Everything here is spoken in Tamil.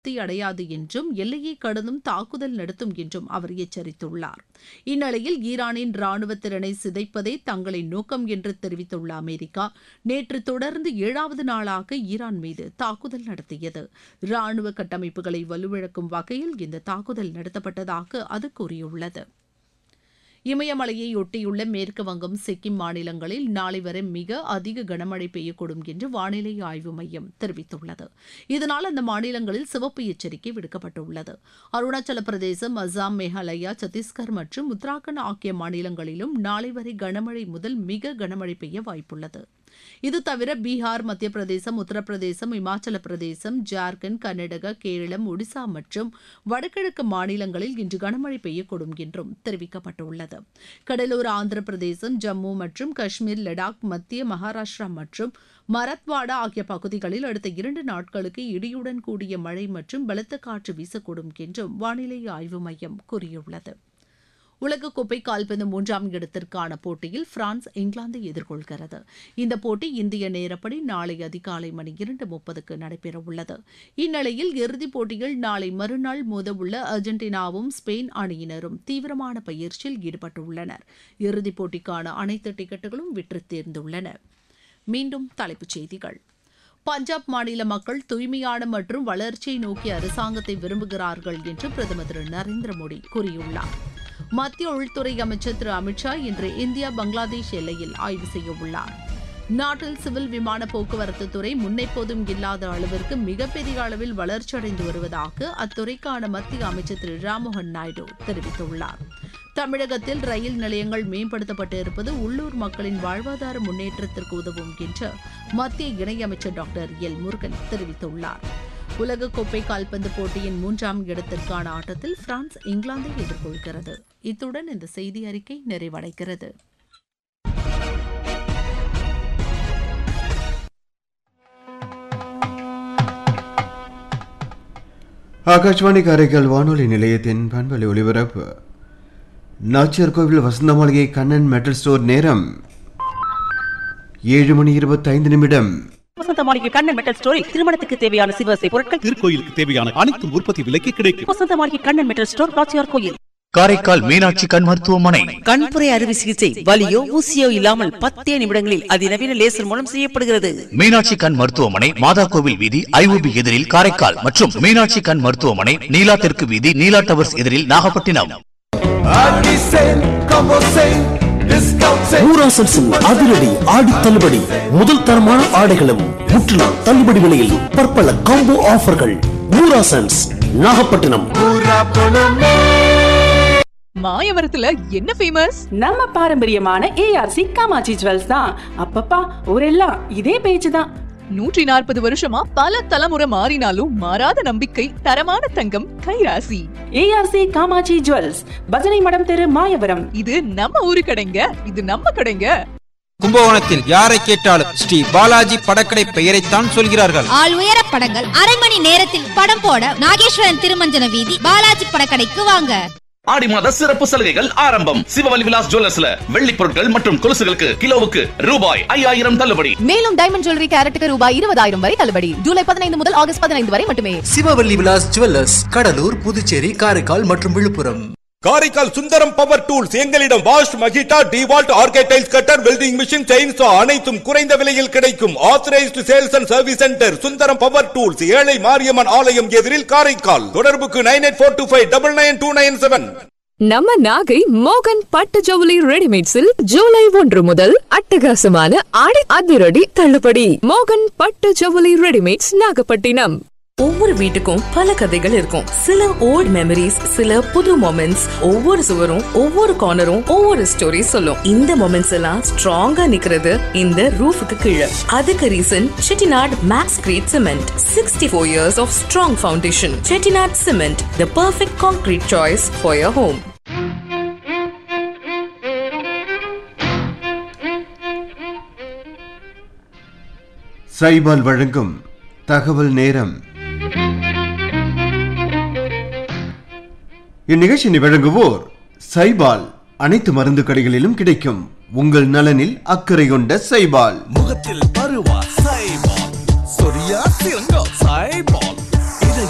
திருப்தி அடையாது என்றும் எல்லையை கடந்தும் தாக்குதல் நடத்தும் என்றும் அவர் எச்சரித்துள்ளார் இந்நிலையில் ஈரானின் ராணுவ திறனை சிதைப்பதே தங்களின் நோக்கம் என்று தெரிவித்துள்ள அமெரிக்கா நேற்று தொடர்ந்து ஏழாவது நாளாக ஈரான் மீது தாக்குதல் நடத்தியது ராணுவ கட்டமைப்புகளை வலுவிழக்கும் வகையில் இந்த தாக்குதல் நடத்தப்பட்டதாக அது கூறியுள்ளது இமயமலையை ஒட்டியுள்ள மேற்கு வங்கம் சிக்கிம் மாநிலங்களில் நாளை வரை மிக அதிக கனமழை பெய்யக்கூடும் என்று வானிலை ஆய்வு மையம் தெரிவித்துள்ளது இதனால் அந்த மாநிலங்களில் சிவப்பு எச்சரிக்கை விடுக்கப்பட்டுள்ளது அருணாச்சல பிரதேசம் அசாம் மேகாலயா சத்தீஸ்கர் மற்றும் உத்தராகண்ட் ஆகிய மாநிலங்களிலும் நாளை வரை கனமழை முதல் மிக கனமழை பெய்ய வாய்ப்புள்ளது இது தவிர பீகார் மத்திய பிரதேசம் உத்தரப்பிரதேசம் இமாச்சல பிரதேசம் ஜார்க்கண்ட் கர்நாடகா கேரளம் ஒடிசா மற்றும் வடகிழக்கு மாநிலங்களில் இன்று கனமழை பெய்யக்கூடும் என்றும் தெரிவிக்கப்பட்டுள்ளது கடலூர் ஆந்திர பிரதேசம் ஜம்மு மற்றும் காஷ்மீர் லடாக் மத்திய மகாராஷ்டிரா மற்றும் மராத்வாடா ஆகிய பகுதிகளில் அடுத்த இரண்டு நாட்களுக்கு இடியுடன் கூடிய மழை மற்றும் பலத்த காற்று வீசக்கூடும் என்றும் வானிலை ஆய்வு மையம் கூறியுள்ளது உலகக்கோப்பை கால்பந்து மூன்றாம் இடத்திற்கான போட்டியில் பிரான்ஸ் இங்கிலாந்தை எதிர்கொள்கிறது இந்த போட்டி இந்திய நேரப்படி நாளை அதிகாலை மணி இரண்டு முப்பதுக்கு நடைபெறவுள்ளது இந்நிலையில் இறுதிப் போட்டியில் நாளை மறுநாள் மோதவுள்ள அர்ஜென்டினாவும் ஸ்பெயின் அணியினரும் தீவிரமான பயிற்சியில் ஈடுபட்டுள்ளனர் இறுதிப் போட்டிக்கான அனைத்து டிக்கெட்டுகளும் விற்று தேர்ந்துள்ளன மீண்டும் தலைப்புச் செய்திகள் பஞ்சாப் மாநில மக்கள் தூய்மையான மற்றும் வளர்ச்சியை நோக்கிய அரசாங்கத்தை விரும்புகிறார்கள் என்று பிரதமர் திரு நரேந்திர மோடி கூறியுள்ளார் மத்திய உள்துறை அமைச்சர் திரு அமித்ஷா இன்று இந்தியா பங்களாதேஷ் எல்லையில் ஆய்வு செய்ய உள்ளார் நாட்டில் சிவில் விமான போக்குவரத்து துறை முன்னெப்போதும் இல்லாத அளவிற்கு மிகப்பெரிய அளவில் வளர்ச்சியடைந்து வருவதாக அத்துறைக்கான மத்திய அமைச்சர் திரு ராம்மோகன் நாயுடு தெரிவித்துள்ளார் தமிழகத்தில் ரயில் நிலையங்கள் மேம்படுத்தப்பட்டு இருப்பது உள்ளூர் மக்களின் வாழ்வாதார முன்னேற்றத்திற்கு உதவும் என்று மத்திய இணையமைச்சர் டாக்டர் எல் முருகன் தெரிவித்துள்ளார் உலகக்கோப்பை கால்பந்து போட்டியின் மூன்றாம் இடத்திற்கான ஆட்டத்தில் பிரான்ஸ் இங்கிலாந்தை எதிர்கொள்கிறது இத்துடன் இந்த செய்தி அறிக்கை நிறைவடைகிறது ஆகாஷ்வாணி காரைக்கால் வானொலி நிலையத்தின் பண்பலை ஒலிபரப்பு நாச்சியார் கோவில் வசந்த மாளிகை கண்ணன் மெட்டல் ஸ்டோர் நேரம் ஏழு மணி இருபத்தைந்து நிமிடம் வசந்த மாளிகை கண்ணன் மெட்டல் ஸ்டோரில் திருமணத்துக்கு தேவையான சிவசை பொருட்கள் திருக்கோயிலுக்கு தேவையான அனைத்து உற்பத்தி விலைக்கு கிடைக்கும் வசந்த மாளிகை கண்ணன் மெட்டல் ஸ்டோர் ராச்சியார் கோயில் காரைக்கால் மீனாட்சி கண் மருத்துவமனை கண்புரை அறுவை சிகிச்சை வலியோ ஊசியோ இல்லாமல் பத்தே நிமிடங்களில் அதிநவீன லேசர் மூலம் செய்யப்படுகிறது மீனாட்சி கண் மருத்துவமனை மாதா கோவில் வீதி ஐஓபி எதிரில் காரைக்கால் மற்றும் மீனாட்சி கண் மருத்துவமனை நீலா தெற்கு வீதி நீலா டவர்ஸ் எதிரில் நாகப்பட்டினம் ஊராசன்ஸின் அதிரடி ஆடி தள்ளுபடி முதல் தரமான ஆடைகளும் முற்றிலும் தள்ளுபடி விலையில் பற்பல காம்போ ஆஃபர்கள் ஊராசன்ஸ் நாகப்பட்டினம் மாயவரத்துல என்ன ஃபேமஸ் நம்ம பாரம்பரியமான ஏஆர்சி காமாட்சி ஜுவல்ஸ் தான் அப்பப்பா ஊரெல்லாம் இதே பேச்சு தான் நூற்றி நாற்பது வருஷமா பல தலைமுறை மாறினாலும் மாறாத நம்பிக்கை தரமான தங்கம் கைராசி ஏஆர்சி காமாட்சி ஜுவல்ஸ் பஜனை மடம் தெரு மாயவரம் இது நம்ம ஊரு கடைங்க இது நம்ம கடைங்க கும்பகோணத்தில் யாரை கேட்டாலும் ஸ்ரீ பாலாஜி படக்கடை பெயரைத்தான் சொல்கிறார்கள் ஆள் உயர படங்கள் அரை மணி நேரத்தில் படம் போட நாகேஸ்வரன் திருமஞ்சன வீதி பாலாஜி படக்கடைக்கு வாங்க ஆடி மாத சிறப்பு சலுகைகள் ஆரம்பம் சிவவலி விலாஸ் ஜுவல்லர்ஸ்ல வெள்ளி பொருட்கள் மற்றும் கொலுசுகளுக்கு கிலோவுக்கு ரூபாய் ஐயாயிரம் தள்ளுபடி மேலும் டைமண்ட் ஜுவல்லரி கேரட்டுக்கு ரூபாய் இருபதாயிரம் வரை தள்ளுபடி ஜூலை பதினைந்து முதல் ஆகஸ்ட் பதினைந்து வரை மட்டுமே சிவவல்லி விலாஸ் ஜுவல்லர்ஸ் கடலூர் புதுச்சேரி காரைக்கால் மற்றும் விழுப்புரம் காரைக்கால் சுந்தரம் பவர் டூல்ஸ் எங்களிடம் வாஷ் மகிட்டா டிவால்ட் ஆர்கேடைல்ஸ் கட்டர் வெல்டிங் மிஷின் செயின்சா அனைத்தும் குறைந்த விலையில் கிடைக்கும் authorised sales and service centre Sundaram power tools ஏழை மாரியம்மன் ஆலயம் எதிரில் காரைக்கால் தொடர்புக்கு nine eight four two five double nine two nine seven நம்ம நாகை மோகன் பட்டு ஜவுளி ரெடிமேட்ஸில் ஜூலை ஒன்று முதல் அட்டகாசமான ஆடி அதிரடி தள்ளுபடி மோகன் பட்டு ஜவுளி ரெடிமேட்ஸ் நாகப்பட்டினம் ஒவ்வொரு வீட்டுக்கும் பல கதைகள் இருக்கும் சில ஓல்ட் மெமரிஸ் சில புது மொமெண்ட்ஸ் ஒவ்வொரு சுவரும் ஒவ்வொரு கார்னரும் ஒவ்வொரு ஸ்டோரி சொல்லும் இந்த மொமெண்ட்ஸ் எல்லாம் ஸ்ட்ராங்கா நிக்கிறது இந்த ரூஃபுக்கு கீழே அதுக்கு reason Chettinad Maxcrete cement sixty four years of strong foundation Chettinad cement the perfect concrete choice for your home சைபால் வழங்கும் தகவல் நேரம் இந்நிகழ்ச்சியை வழங்குவோர் சைபால் அனைத்து மருந்து கடைகளிலும் கிடைக்கும் உங்கள் நலனில் அக்கறை கொண்ட சைபால் முகத்தில் பருவா சைபால் சொரியா சிறங்கோ சைபால்